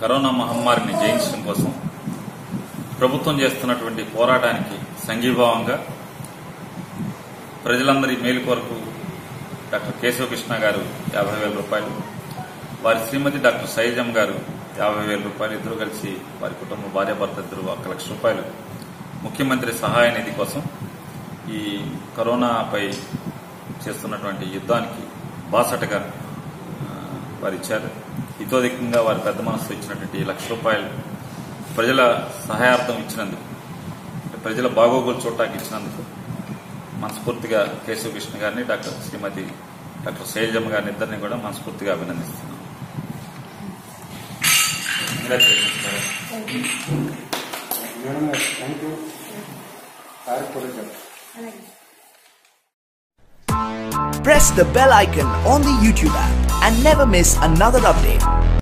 Corona మహమ్మారిని జయించడం కోసం ప్రభుత్వం చేస్తున్నటువంటి పోరాటానికి సంఘీభావంగా ప్రజలందరి మేలు కొరకు డాక్టర్ కేశవకృష్ణ గారు యాభై వేల రూపాయలు వారి శ్రీమతి డాక్టర్ సైజం గారు యాభై వేల రూపాయలు ఇద్దరు కలిసి వారి కుటుంబ భార్యాభర్త ఇద్దరు ఒక లక్ష రూపాయలు ముఖ్యమంత్రి సహాయ నిధి కోసం ఈ కరోనాపై చేస్తున్నటువంటి యుద్ధానికి బాసటగా ఆ, వారు ఇచ్చారు హితోధికంగా వారి పెద్ద మనసు ఇచ్చినటువంటి ఈ లక్ష రూపాయలు ప్రజల సహాయార్థం ఇచ్చినందుకు అంటే ప్రజల బాగోగులు చూడటానికి ఇచ్చినందుకు మనస్ఫూర్తిగా కేశవకృష్ణ గారిని డాక్టర్ శ్రీమతి డాక్టర్ శైలజమ్మ గారిని ఇద్దరిని కూడా మనస్ఫూర్తిగా అభినందిస్తున్నాను Congratulations, madam. మేడం గారు థ్యాంక్ యూ సార్ కూడా చెప్తాను Press the bell icon on the YouTube app and never miss another update.